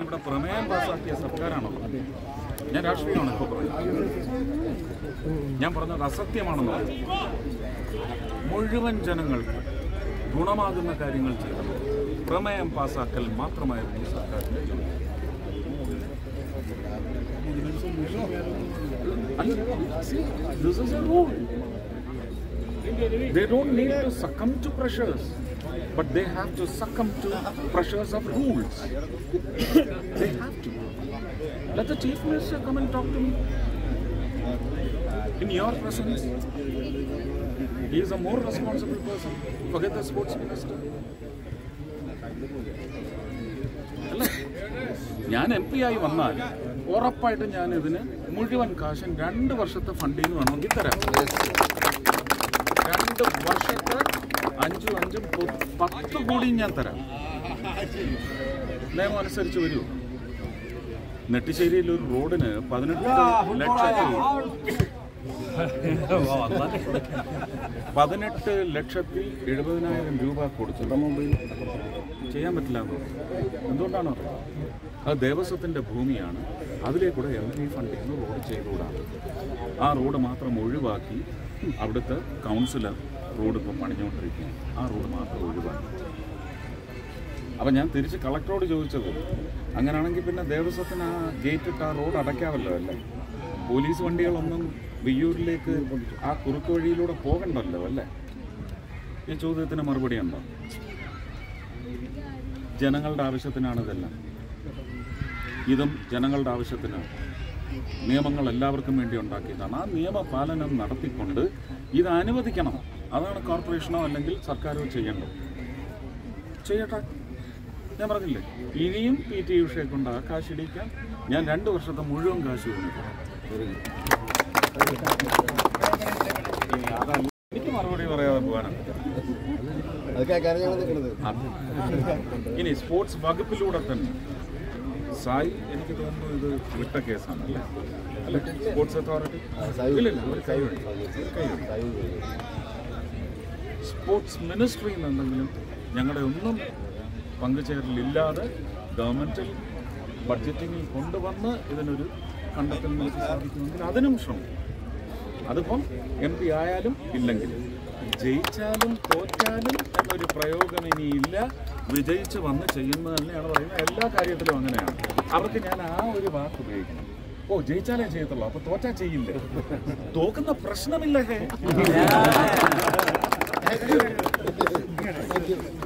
ഇവിടെ പ്രമേയം പാസാക്കിയ സർക്കാരാണോ ഞാൻ രാഷ്ട്രീയമാണ് ഇപ്പോൾ പറയുന്നത് ഞാൻ പറഞ്ഞത് അസത്യമാണെന്ന് പറഞ്ഞു മുഴുവൻ ജനങ്ങൾക്ക് ഗുണമാകുന്ന കാര്യങ്ങൾ ചെയ്തത് പ്രമേയം പാസാക്കൽ മാത്രമായിരുന്നു ഈ സർക്കാരിന്റെ ജോലി And see, this is a rule. They don't need to succumb to pressures, but they have to succumb to pressures of rules. they have to. Let the chief minister come and talk to me. In your presence, he is a more responsible person. Forget the sports minister. അല്ല ഞാൻ M P ആയി വന്നാൽ ഉറപ്പായിട്ടും ഞാൻ ഇതിന് മുഴുവൻ കാശും രണ്ട് വർഷത്തെ ഫണ്ടിൽ നിന്ന് വേണമെങ്കിൽ തരാം രണ്ട് വർഷത്തെ അഞ്ചും അഞ്ചും പൊ- പത്ത് കോടിയും ഞാൻ തരാം നിയമം അനുസരിച്ച് വരൂ നെട്ടിശ്ശേരിയിൽ ഒരു റോഡിന് പതിനെട്ട് ലക്ഷത്തി പതിനെട്ട് ലക്ഷത്തി എഴുപതിനായിരം രൂപ കൊടുത്തു ചെയ്യാൻ പറ്റില്ല എന്ന് പറഞ്ഞു. എന്തുകൊണ്ടാണോ അറിയാം അത് ദേവസ്വത്തിന്റെ ഭൂമിയാണ് അതിലേക്കൂടെ എം പി ഫണ്ടിൽ നിന്ന് റോഡ് ചെയ്തുകൂടാ ആ റോഡ് മാത്രം ഒഴിവാക്കി അവിടുത്തെ കൗൺസിലർ റോഡ് ഇപ്പം പണിഞ്ഞുകൊണ്ടിരിക്കുകയാണ് ആ റോഡ് മാത്രം ഒഴിവാക്കി അപ്പം ഞാൻ തിരിച്ച് കളക്ടറോട് ചോദിച്ചത് അങ്ങനെയാണെങ്കിൽ പിന്നെ ദേവസ്വത്തിന് ആ ഗേറ്റ് ഇട്ട് ആ റോഡ് അടയ്ക്കാമല്ലോ അല്ലേ പോലീസ് വണ്ടികളൊന്നും വിയ്യൂരിലേക്ക് ആ കുറുക്ക് വഴിയിലൂടെ പോകണ്ടല്ലോ അല്ലേ ഈ ചോദ്യത്തിന് മറുപടി ഉണ്ടോ ജനങ്ങളുടെ ആവശ്യത്തിനാണ് ഇതെല്ലാം ഇതും ജനങ്ങളുടെ ആവശ്യത്തിനാണ് നിയമങ്ങൾ എല്ലാവർക്കും വേണ്ടി ഉണ്ടാക്കിയതാണ് ആ നിയമപാലനം നടത്തിക്കൊണ്ട് ഇത് അനുവദിക്കണം അതാണ് കോർപ്പറേഷനോ അല്ലെങ്കിൽ സർക്കാരോ ചെയ്യേണ്ടത് ചെയ്യട്ടെ ഞാൻ പറഞ്ഞില്ലേ ഇനിയും പി ടി ഉഷയെ കൊണ്ട് ആ കാശ് ഇടിക്കാൻ ഞാൻ രണ്ട് വർഷത്തെ മുഴുവൻ കാശ് കൊടുക്കും എനിക്ക് മറുപടി പറയാതെ പോകാനാണ് അതൊക്കെ കാര്യം ഞങ്ങൾ നിൽക്കുന്നത് ഇനി സ്പോർട്സ് വകുപ്പിലൂടെ തന്നെ സായി എനിക്ക് തോന്നുന്നു ഇത് വിട്ട കേസാണ് അല്ലേ അല്ലെ സ്പോർട്സ് അതോറിറ്റി ഇല്ല ഇല്ല ഒരു കൈവഴി ഒരു കൈവഴി സ്പോർട്സ് മിനിസ്ട്രിയിൽ നിന്നെങ്കിലും ഞങ്ങളുടെ ഒന്നും പങ്കുചേരലില്ലാതെ ഗവൺമെന്റിൽ ബഡ്ജറ്റിങ്ങിൽ കൊണ്ടുവന്ന് ഇതിനൊരു കണ്ടെത്തൽ നമുക്ക് സാധിക്കുമെങ്കിൽ അതിനും ശ്രമം അതിപ്പം എം പി ആയാലും ഇല്ലെങ്കിലും ജയിച്ചാലും തോറ്റാലും എന്നൊരു പ്രയോഗം ഇനിയില്ല വിജയിച്ച് വന്ന് ചെയ്യുന്നത് തന്നെയാണ് പറയുന്നത് എല്ലാ കാര്യത്തിലും അങ്ങനെയാണ് അവർക്ക് ഞാൻ ആ ഒരു വാക്ക് ഉപയോഗിക്കണം ഓ ജയിച്ചാലേ ചെയ്യത്തുള്ളൂ അപ്പൊ തോറ്റാ ചെയ്യില്ല തോക്കുന്ന പ്രശ്നമില്ല ഹേ